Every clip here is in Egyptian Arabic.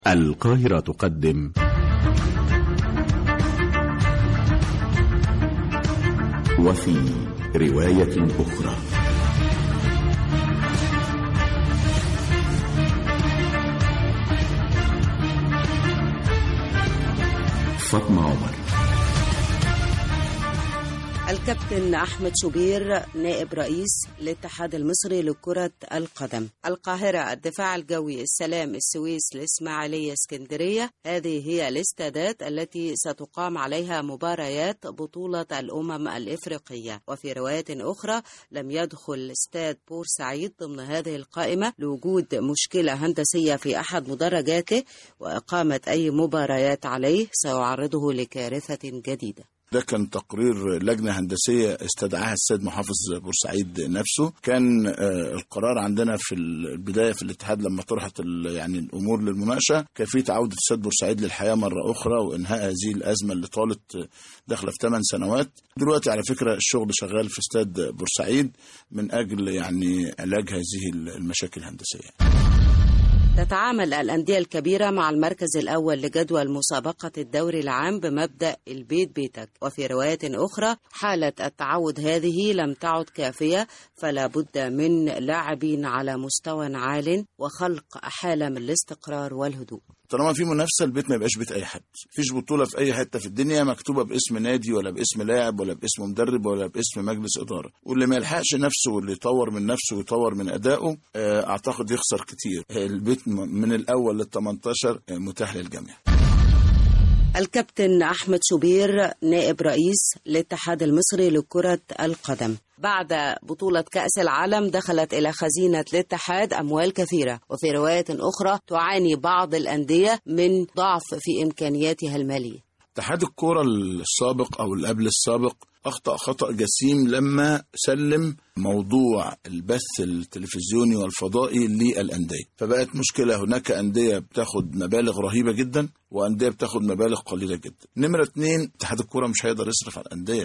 القاهرة تقدم وفي رواية أخرى فاطمة عمر الكابتن أحمد شوبير نائب رئيس الاتحاد المصري لكرة القدم القاهرة الدفاع الجوي السلام السويس الإسماعيلية اسكندرية هذه هي الاستادات التي ستقام عليها مباريات بطولة الأمم الإفريقية وفي رواية أخرى لم يدخل استاد بورسعيد ضمن هذه القائمة لوجود مشكلة هندسية في أحد مدرجاته وإقامة أي مباريات عليه سيعرضه لكارثة جديدة ده كان تقرير لجنة هندسية استدعاها السيد محافظ بورسعيد نفسه كان آه، القرار عندنا في البداية في الاتحاد لما طرحت ال- يعني الأمور للمناقشة كيفية عودة السيد بورسعيد للحياة مرة أخرى وإنهاء هذه الأزمة اللي طالت آه، داخلة في 8 سنوات دلوقتي على فكرة الشغل شغال في استاد بورسعيد من أجل يعني علاج هذه المشاكل الهندسية تتعامل الأندية الكبيرة مع المركز الأول لجدول مسابقة الدوري العام بمبدأ البيت بيتك وفي رواية أخرى حالة التعود هذه لم تعد كافية فلا بد من لاعبين على مستوى عال وخلق حالة من الاستقرار والهدوء طالما في منافسه البيت ما يبقاش بيت اي حد مفيش بطوله في اي حته في الدنيا مكتوبه باسم نادي ولا باسم لاعب ولا باسم مدرب ولا باسم مجلس اداره واللي ما يلحقش نفسه واللي يطور من نفسه ويطور من ادائه آه، اعتقد يخسر كتير آه، البيت م- من الاول لل 18 آه، متاح للجميع الكابتن أحمد شوبير نائب رئيس الاتحاد المصري لكرة القدم بعد بطولة كأس العالم دخلت إلى خزينة الاتحاد أموال كثيرة وفي رواية أخرى تعاني بعض الأندية من ضعف في إمكانياتها المالية اتحاد الكوره السابق او اللي قبل السابق اخطا خطا جسيم لما سلم موضوع البث التلفزيوني والفضائي للانديه فبقت مشكله هناك انديه بتاخد مبالغ رهيبه جدا وانديه بتاخد مبالغ قليله جدا نمره اتنين اتحاد الكوره مش هيقدر يصرف على الانديه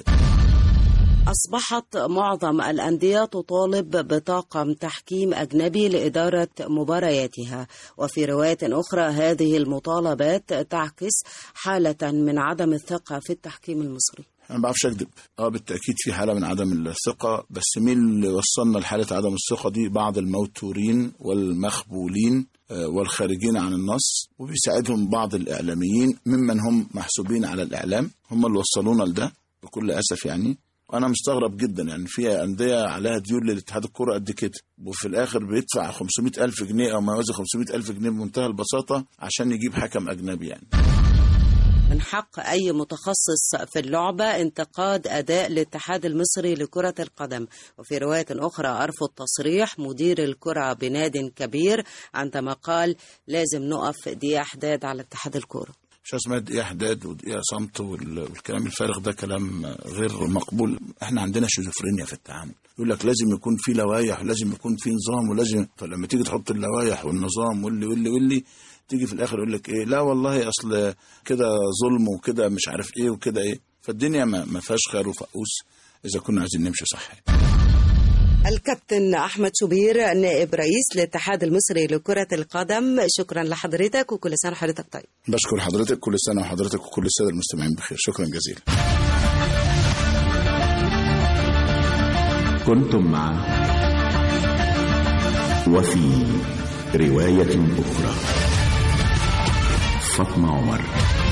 أصبحت معظم الأندية تطالب بطاقم تحكيم أجنبي لإدارة مبارياتها وفي رواية أخرى هذه المطالبات تعكس حالة من عدم الثقة في التحكيم المصري انا ما بعرفش اكذب اه بالتاكيد في حاله من عدم الثقه بس مين اللي وصلنا لحاله عدم الثقه دي بعض الموتورين والمخبولين آه، والخارجين عن النص وبيساعدهم بعض الاعلاميين ممن هم محسوبين على الاعلام هم اللي وصلونا لده بكل اسف يعني انا مستغرب جدا يعني في انديه عليها ديون للاتحاد الكوره قد كده وفي الاخر بيدفع 500 الف جنيه او ما يوازي 500 الف جنيه بمنتهى البساطه عشان يجيب حكم اجنبي يعني من حق أي متخصص في اللعبة انتقاد أداء الاتحاد المصري لكرة القدم وفي رواية أخرى أرفض تصريح مدير الكرة بناد كبير عندما قال لازم نقف دقيقة حداد على اتحاد الكرة مش اسمها دقيقة حداد ودقيقة صمت وال- والكلام الفارغ ده كلام غير مقبول احنا عندنا شيزوفرينيا في التعامل يقول لك لازم يكون في لوائح ولازم يكون في نظام ولازم فلما تيجي تحط اللوائح والنظام واللي واللي واللي تيجي في الاخر يقول لك ايه لا والله اصل كده ظلم وكده مش عارف ايه وكده ايه فالدنيا ما, ما فيهاش خير وفقوس اذا كنا عايزين نمشي صح الكابتن أحمد شوبير نائب رئيس الاتحاد المصري لكرة القدم شكرا لحضرتك وكل سنة وحضرتك طيب بشكر حضرتك كل سنة وحضرتك وكل السادة المستمعين بخير شكرا جزيلا كنتم مع وفي رواية أخرى فاطمة عمر